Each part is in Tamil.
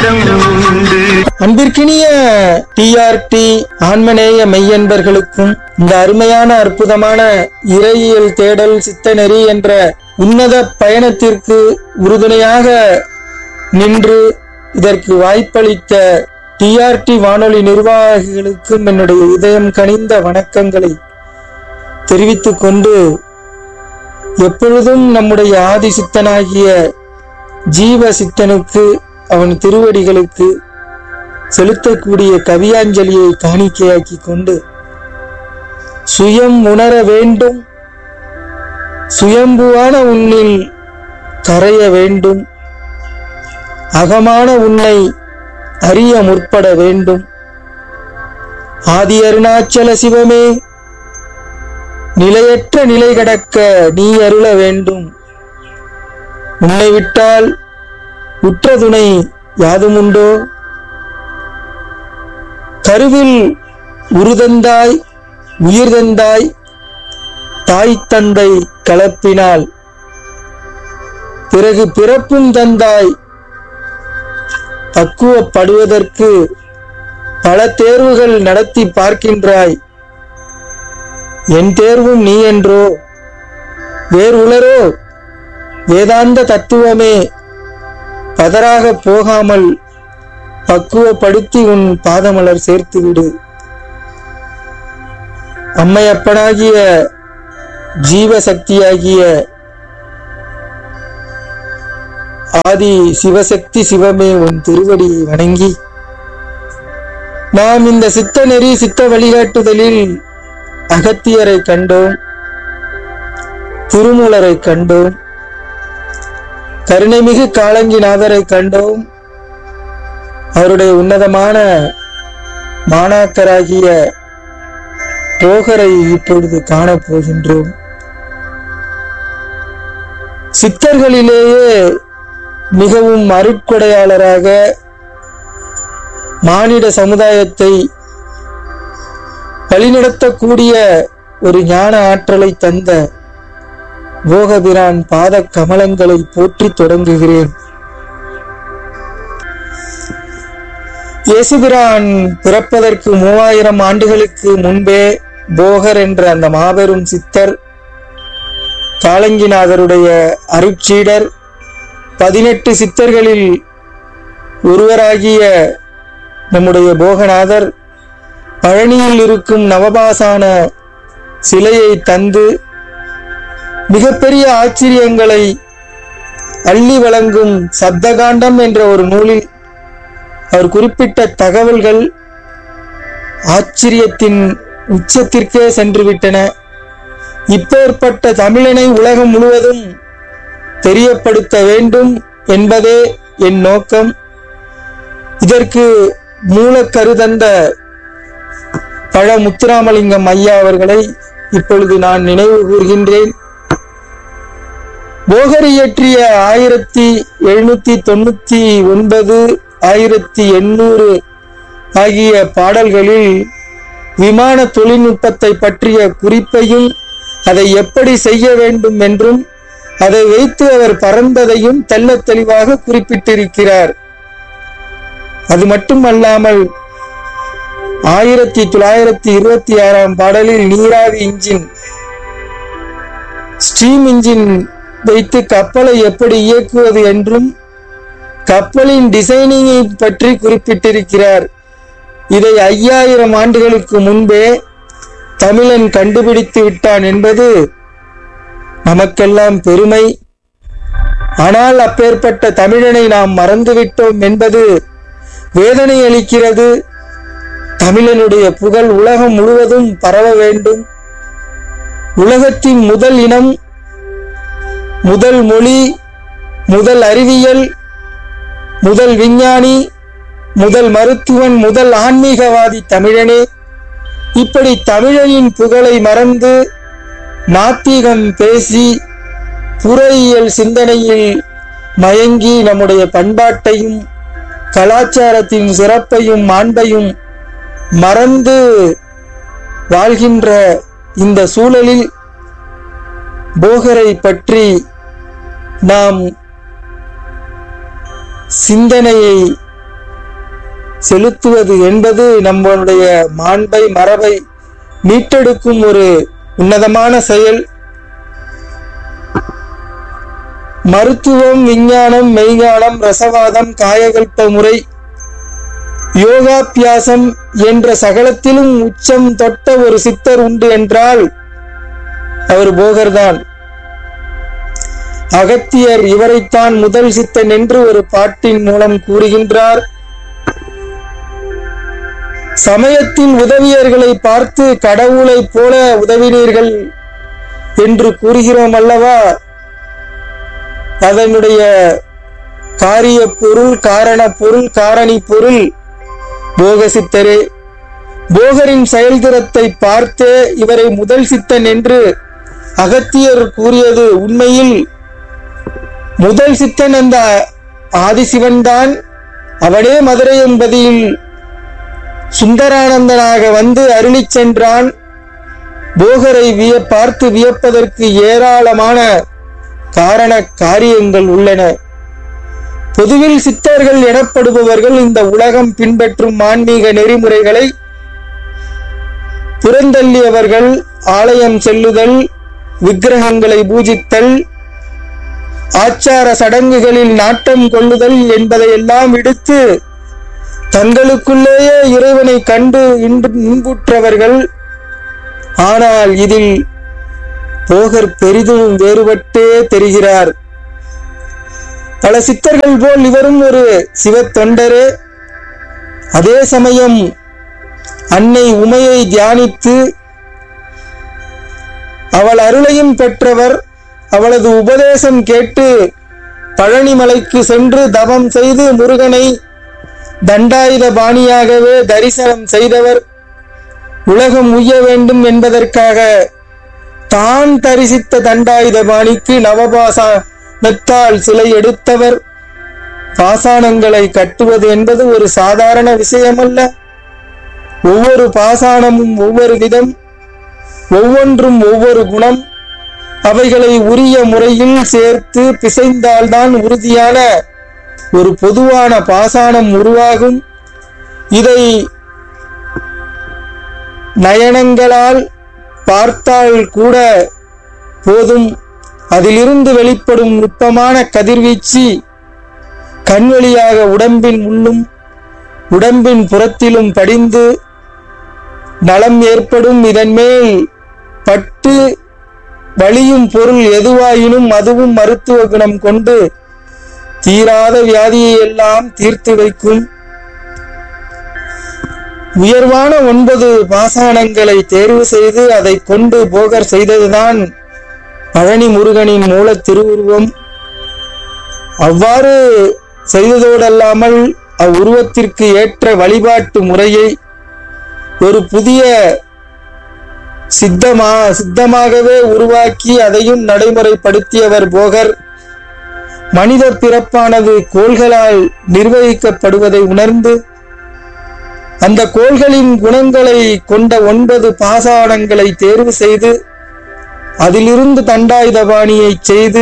திட்டம் உண்டு அன்பிற்கினிய டிஆர்டி ஆன்மநேய மெய்யன்பர்களுக்கும் இந்த அருமையான அற்புதமான இறையியல் தேடல் சித்தநெறி என்ற உன்னத பயணத்திற்கு உறுதுணையாக நின்று இதற்கு வாய்ப்பளித்த டிஆர்டி வானொலி நிர்வாகிகளுக்கும் என்னுடைய இதயம் கனிந்த வணக்கங்களை தெரிவித்துக் கொண்டு எப்பொழுதும் நம்முடைய ஆதி சித்தனாகிய ஜீவ சித்தனுக்கு அவன் திருவடிகளுக்கு செலுத்தக்கூடிய கவியாஞ்சலியை காணிக்கையாக்கி கொண்டு சுயம் உணர வேண்டும் சுயம்புவான உன்னில் கரைய வேண்டும் அகமான உன்னை அறிய முற்பட வேண்டும் ஆதி அருணாச்சல சிவமே நிலையற்ற நிலை கடக்க நீ அருள வேண்டும் உன்னை விட்டால் உற்ற துணை யாதுமுண்டோ கருவில் உருதந்தாய் உயிர்தந்தாய் தாய் தந்தை கலப்பினால் பிறகு பிறப்பும் தந்தாய் பக்குவப்படுவதற்கு பல தேர்வுகள் நடத்தி பார்க்கின்றாய் என் தேர்வும் நீ என்றோ வேறு உளரோ வேதாந்த தத்துவமே பதறாக போகாமல் பக்குவப்படுத்தி உன் பாதமலர் சேர்த்து விடு அம்மையப்பனாகிய ஜீவசக்தியாகிய ஆதி சிவசக்தி சிவமே உன் திருவடியை வணங்கி நாம் இந்த சித்த நெறி சித்த வழிகாட்டுதலில் அகத்தியரை கண்டோம் திருமூலரை கண்டோம் கருணைமிகு காலங்கிநாதரை கண்டோம் அவருடைய உன்னதமான மாணாக்கராகிய போகரை இப்பொழுது காணப்போகின்றோம் சித்தர்களிலேயே மிகவும் அருட்கொடையாளராக மானிட சமுதாயத்தை வழிநடத்தக்கூடிய ஒரு ஞான ஆற்றலை தந்த போகபிரான் பாத கமலங்களை போற்றி தொடங்குகிறேன் இயேசுபிரான் பிறப்பதற்கு மூவாயிரம் ஆண்டுகளுக்கு முன்பே போகர் என்ற அந்த மாபெரும் சித்தர் காலங்கிநாதருடைய அருட்சீடர் பதினெட்டு சித்தர்களில் ஒருவராகிய நம்முடைய போகநாதர் பழனியில் இருக்கும் நவபாசான சிலையை தந்து மிகப்பெரிய ஆச்சரியங்களை அள்ளி வழங்கும் சப்தகாண்டம் என்ற ஒரு நூலில் அவர் குறிப்பிட்ட தகவல்கள் ஆச்சரியத்தின் உச்சத்திற்கே சென்று விட்டன இப்பேற்பட்ட தமிழனை உலகம் முழுவதும் தெரியப்படுத்த வேண்டும் என்பதே என் நோக்கம் இதற்கு மூலக்கரு தந்த பழ முத்துராமலிங்கம் ஐயா அவர்களை இப்பொழுது நான் நினைவு கூர்கின்றேன் போகர் இயற்றிய ஆயிரத்தி எழுநூத்தி தொண்ணூத்தி ஒன்பது ஆயிரத்தி எண்ணூறு ஆகிய பாடல்களில் விமான தொழில்நுட்பத்தை பற்றிய குறிப்பையும் அதை எப்படி செய்ய வேண்டும் என்றும் அதை வைத்து அவர் பறந்ததையும் தெள்ளத் தெளிவாக குறிப்பிட்டிருக்கிறார் அது மட்டுமல்லாமல் ஆயிரத்தி தொள்ளாயிரத்தி இருபத்தி ஆறாம் பாடலில் நீராவி இன்ஜின் ஸ்டீம் இன்ஜின் வைத்து கப்பலை எப்படி இயக்குவது என்றும் கப்பலின் டிசைனிங்கை பற்றி குறிப்பிட்டிருக்கிறார் இதை ஐயாயிரம் ஆண்டுகளுக்கு முன்பே தமிழன் கண்டுபிடித்து விட்டான் என்பது நமக்கெல்லாம் பெருமை ஆனால் அப்பேற்பட்ட தமிழனை நாம் மறந்துவிட்டோம் என்பது வேதனை அளிக்கிறது தமிழனுடைய புகழ் உலகம் முழுவதும் பரவ வேண்டும் உலகத்தின் முதல் இனம் முதல் மொழி முதல் அறிவியல் முதல் விஞ்ஞானி முதல் மருத்துவன் முதல் ஆன்மீகவாதி தமிழனே இப்படி தமிழனின் புகழை மறந்து நாத்திகம் பேசி புறையியல் சிந்தனையில் மயங்கி நம்முடைய பண்பாட்டையும் கலாச்சாரத்தின் சிறப்பையும் மாண்பையும் மறந்து வாழ்கின்ற இந்த சூழலில் போகரை பற்றி நாம் சிந்தனையை செலுத்துவது என்பது நம்மளுடைய மாண்பை மரபை மீட்டெடுக்கும் ஒரு உன்னதமான செயல் மருத்துவம் விஞ்ஞானம் மெய்ஞானம் ரசவாதம் காயகல்ப முறை யோகாபியாசம் என்ற சகலத்திலும் உச்சம் தொட்ட ஒரு சித்தர் உண்டு என்றால் அவர் போகர்தான் அகத்தியர் இவரைத்தான் முதல் சித்தன் என்று ஒரு பாட்டின் மூலம் கூறுகின்றார் சமயத்தில் உதவியர்களை பார்த்து கடவுளைப் போல உதவினீர்கள் என்று கூறுகிறோம் அல்லவா அதனுடைய காரிய பொருள் காரண பொருள் காரணி பொருள் போக சித்தரே போகரின் செயல்திறத்தை பார்த்தே இவரை முதல் சித்தன் என்று அகத்தியர் கூறியது உண்மையில் முதல் சித்தன் அந்த ஆதிசிவன்தான் அவனே மதுரை என்பதில் சுந்தரானந்தனாக வந்து அருளிச் சென்றான் போகரை விய பார்த்து வியப்பதற்கு ஏராளமான காரண காரியங்கள் உள்ளன பொதுவில் சித்தர்கள் எனப்படுபவர்கள் இந்த உலகம் பின்பற்றும் ஆன்மீக நெறிமுறைகளை புறந்தள்ளியவர்கள் ஆலயம் செல்லுதல் விக்கிரகங்களை பூஜித்தல் ஆச்சார சடங்குகளில் நாட்டம் கொள்ளுதல் என்பதையெல்லாம் விடுத்து தங்களுக்குள்ளேயே இறைவனை கண்டு இன்பு இன்புற்றவர்கள் ஆனால் இதில் போகர் பெரிதும் வேறுபட்டே தெரிகிறார் பல சித்தர்கள் போல் இவரும் ஒரு சிவத்தொண்டரே அதே சமயம் அன்னை உமையை தியானித்து அவள் அருளையும் பெற்றவர் அவளது உபதேசம் கேட்டு பழனிமலைக்கு சென்று தவம் செய்து முருகனை தண்டாயுத பாணியாகவே தரிசனம் செய்தவர் உலகம் உய்ய வேண்டும் என்பதற்காக தான் தரிசித்த தண்டாயுத பாணிக்கு நவபாசானத்தால் சிலை எடுத்தவர் பாசானங்களை கட்டுவது என்பது ஒரு சாதாரண விஷயமல்ல ஒவ்வொரு பாசானமும் ஒவ்வொரு விதம் ஒவ்வொன்றும் ஒவ்வொரு குணம் அவைகளை உரிய முறையில் சேர்த்து பிசைந்தால்தான் உறுதியான ஒரு பொதுவான பாசானம் உருவாகும் இதை நயனங்களால் பார்த்தால் கூட போதும் அதிலிருந்து வெளிப்படும் நுட்பமான கதிர்வீச்சு கண் வழியாக உடம்பின் உள்ளும் உடம்பின் புறத்திலும் படிந்து நலம் ஏற்படும் இதன் மேல் பட்டு வலியும் பொருள் எதுவாயினும் அதுவும் மருத்துவ குணம் கொண்டு தீராத வியாதியை எல்லாம் தீர்த்து வைக்கும் உயர்வான ஒன்பது பாசானங்களை தேர்வு செய்து அதை கொண்டு போகர் செய்ததுதான் பழனி முருகனின் மூல திருவுருவம் அவ்வாறு செய்ததோடல்லாமல் அவ்வுருவத்திற்கு ஏற்ற வழிபாட்டு முறையை ஒரு புதிய சித்தமா சித்தமாகவே உருவாக்கி அதையும் நடைமுறைப்படுத்தியவர் போகர் மனித பிறப்பானது கோள்களால் நிர்வகிக்கப்படுவதை உணர்ந்து அந்த கோள்களின் குணங்களை கொண்ட ஒன்பது பாசானங்களை தேர்வு செய்து அதிலிருந்து தண்டாயுதபாணியை செய்து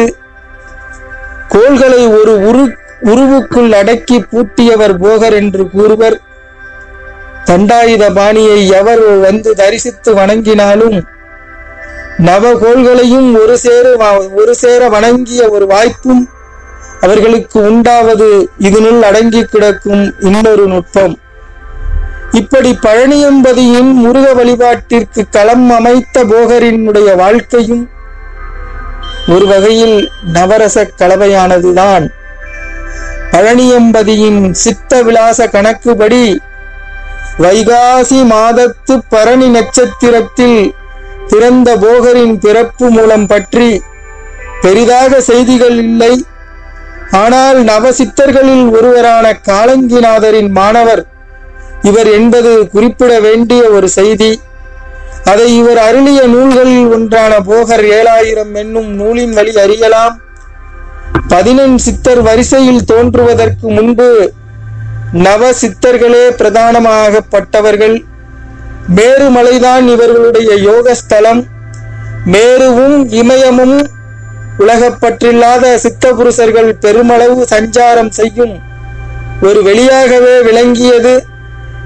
கோள்களை ஒரு உரு உருவுக்குள் அடக்கி பூட்டியவர் போகர் என்று கூறுவர் தண்டாயுத பாணியை எவர் வந்து தரிசித்து வணங்கினாலும் நவகோள்களையும் ஒரு சேர வ- ஒரு சேர வணங்கிய ஒரு வாய்ப்பும் அவர்களுக்கு உண்டாவது இதனுள் அடங்கி கிடக்கும் இன்னொரு நுட்பம் இப்படி பழனியம்பதியின் முருக வழிபாட்டிற்கு களம் அமைத்த போகரினுடைய வாழ்க்கையும் ஒரு வகையில் நவரச கலவையானதுதான் பழனியம்பதியின் சித்த விலாச கணக்குப்படி வைகாசி மாதத்து பரணி நட்சத்திரத்தில் பிறந்த போகரின் பிறப்பு மூலம் பற்றி பெரிதாக செய்திகள் இல்லை ஆனால் நவசித்தர்களில் ஒருவரான காலங்கிநாதரின் மாணவர் இவர் என்பது குறிப்பிட வேண்டிய ஒரு செய்தி அதை இவர் அருளிய நூல்களில் ஒன்றான போகர் ஏழாயிரம் என்னும் நூலின் வழி அறியலாம் பதினெண் சித்தர் வரிசையில் தோன்றுவதற்கு முன்பு நவ சித்தர்களே பிரதானமாகப்பட்டவர்கள் மேருமலைதான் இவர்களுடைய யோக ஸ்தலம் மேருவும் இமயமும் உலகப்பற்றில்லாத சித்த புருஷர்கள் பெருமளவு சஞ்சாரம் செய்யும் ஒரு வெளியாகவே விளங்கியது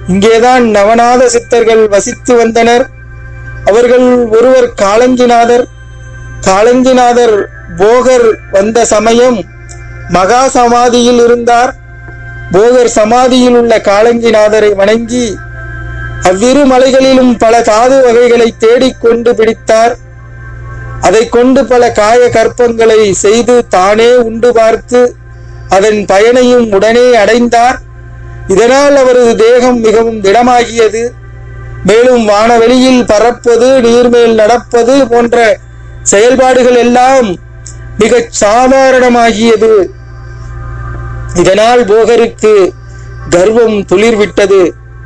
இங்கேதான் நவநாத சித்தர்கள் வசித்து வந்தனர் அவர்கள் ஒருவர் காலங்கிநாதர் காலங்கிநாதர் போகர் வந்த சமயம் மகா சமாதியில் இருந்தார் போகர் சமாதியில் உள்ள காலங்கிநாதரை வணங்கி அவ்விரு மலைகளிலும் பல தாது வகைகளை தேடிக்கொண்டு பிடித்தார் அதை கொண்டு பல காய கற்பங்களை செய்து தானே உண்டு பார்த்து அதன் பயனையும் உடனே அடைந்தார் இதனால் அவரது தேகம் மிகவும் திடமாகியது மேலும் வானவெளியில் பறப்பது நீர்மேல் நடப்பது போன்ற செயல்பாடுகள் எல்லாம் மிகச் சாதாரணமாகியது இதனால் போகருக்கு கர்வம் துளிர்விட்டது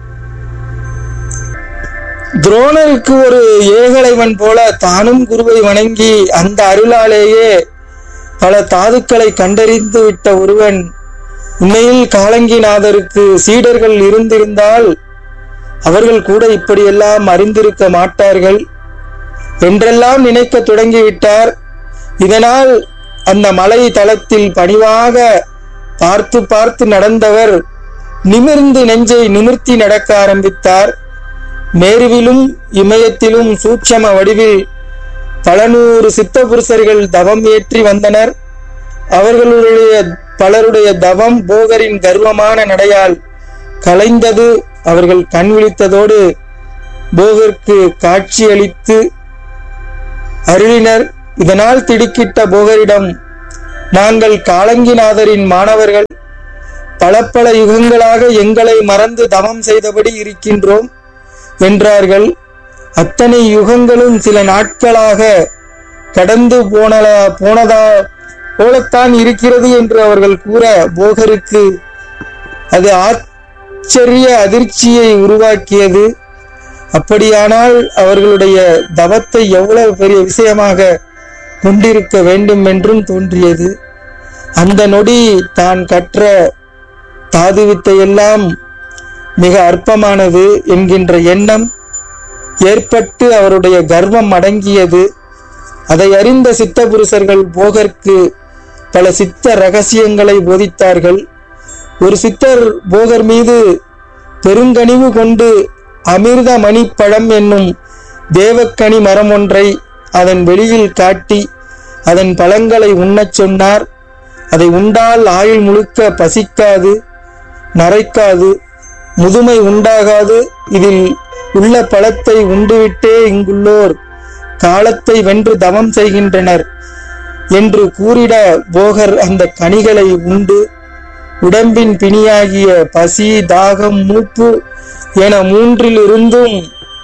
துரோணருக்கு ஒரு ஏகலைவன் போல தானும் குருவை வணங்கி அந்த அருளாலேயே பல தாதுக்களை கண்டறிந்து விட்ட ஒருவன் உண்மையில் காலங்கிநாதருக்கு சீடர்கள் இருந்திருந்தால் அவர்கள் கூட இப்படியெல்லாம் அறிந்திருக்க மாட்டார்கள் என்றெல்லாம் நினைக்க தொடங்கிவிட்டார் இதனால் அந்த மலை தளத்தில் பணிவாக பார்த்து பார்த்து நடந்தவர் நிமிர்ந்து நெஞ்சை நிமிர்த்தி நடக்க ஆரம்பித்தார் மேருவிலும் இமயத்திலும் சூட்சம வடிவில் பல நூறு சித்த புருஷர்கள் தவம் ஏற்றி வந்தனர் அவர்களுடைய பலருடைய தவம் போகரின் கர்வமான நடையால் கலைந்தது அவர்கள் கண் விழித்ததோடு போகருக்கு காட்சியளித்து அருளினர் இதனால் திடுக்கிட்ட போகரிடம் நாங்கள் காலங்கிநாதரின் மாணவர்கள் பல பல யுகங்களாக எங்களை மறந்து தவம் செய்தபடி இருக்கின்றோம் என்றார்கள் அத்தனை யுகங்களும் சில நாட்களாக கடந்து போன போனதா போலத்தான் இருக்கிறது என்று அவர்கள் கூற போகருக்கு அது ஆச்சரிய அதிர்ச்சியை உருவாக்கியது அப்படியானால் அவர்களுடைய தவத்தை எவ்வளவு பெரிய விஷயமாக கொண்டிருக்க வேண்டும் என்றும் தோன்றியது அந்த நொடி தான் கற்ற தாது வித்தையெல்லாம் மிக அற்பமானது என்கின்ற எண்ணம் ஏற்பட்டு அவருடைய கர்வம் அடங்கியது அதை அறிந்த சித்த புருஷர்கள் போகர்க்கு பல சித்த ரகசியங்களை போதித்தார்கள் ஒரு சித்தர் போகர் மீது பெருங்கனிவு கொண்டு அமிர்த மணிப்பழம் என்னும் தேவக்கனி மரம் ஒன்றை அதன் வெளியில் காட்டி அதன் பழங்களை உண்ணச் சொன்னார் அதை உண்டால் ஆயுள் முழுக்க பசிக்காது நரைக்காது முதுமை உண்டாகாது இதில் உள்ள பழத்தை உண்டுவிட்டே இங்குள்ளோர் காலத்தை வென்று தவம் செய்கின்றனர் என்று கூறிட போகர் அந்த கனிகளை உண்டு உடம்பின் பிணியாகிய பசி தாகம் மூப்பு என மூன்றிலிருந்தும்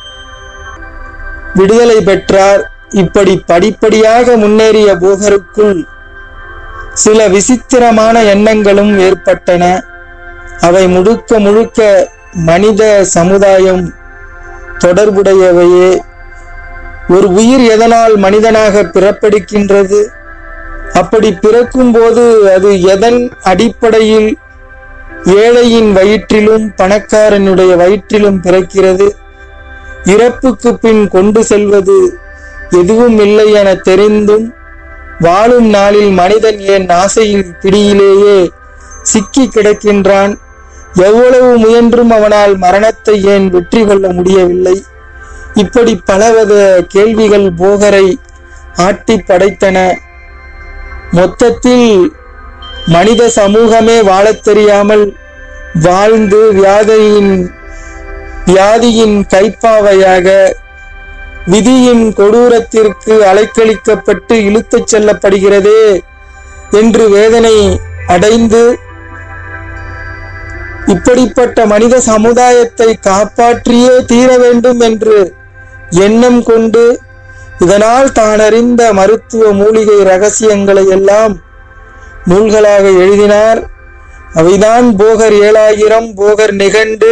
விடுதலை பெற்றார் இப்படி படிப்படியாக முன்னேறிய போகருக்குள் சில விசித்திரமான எண்ணங்களும் ஏற்பட்டன அவை முழுக்க முழுக்க மனித சமுதாயம் தொடர்புடையவையே ஒரு உயிர் எதனால் மனிதனாக பிறப்பெடுக்கின்றது அப்படி பிறக்கும்போது அது எதன் அடிப்படையில் ஏழையின் வயிற்றிலும் பணக்காரனுடைய வயிற்றிலும் பிறக்கிறது இறப்புக்கு பின் கொண்டு செல்வது எதுவும் இல்லை என தெரிந்தும் வாழும் நாளில் மனிதன் ஏன் ஆசையில் பிடியிலேயே சிக்கி கிடக்கின்றான் எவ்வளவு முயன்றும் அவனால் மரணத்தை ஏன் வெற்றி கொள்ள முடியவில்லை இப்படி பலவித கேள்விகள் போகரை ஆட்டி படைத்தன மொத்தத்தில் மனித சமூகமே வாழத் தெரியாமல் வாழ்ந்து வியாதியின் வியாதியின் கைப்பாவையாக விதியின் கொடூரத்திற்கு அலைக்கழிக்கப்பட்டு இழுத்துச் செல்லப்படுகிறதே என்று வேதனை அடைந்து இப்படிப்பட்ட மனித சமுதாயத்தை காப்பாற்றியே தீர வேண்டும் என்று எண்ணம் கொண்டு இதனால் தான் அறிந்த மருத்துவ மூலிகை ரகசியங்களை எல்லாம் நூல்களாக எழுதினார் அவைதான் போகர் ஏழாயிரம் போகர் நிகண்டு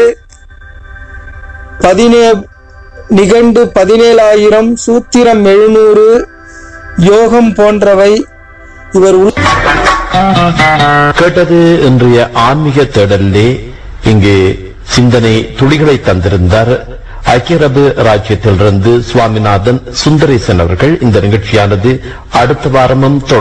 பதினே நிகண்டு பதினேழாயிரம் சூத்திரம் எழுநூறு யோகம் போன்றவை இவர் உள் கேட்டது இன்றைய ஆன்மீக தேடலிலே இங்கு சிந்தனை துளிகளை தந்திருந்தார் ஐக்கிய அரபு ராஜ்யத்திலிருந்து சுவாமிநாதன் சுந்தரேசன் அவர்கள் இந்த நிகழ்ச்சியானது அடுத்த வாரமும் தொடரும்.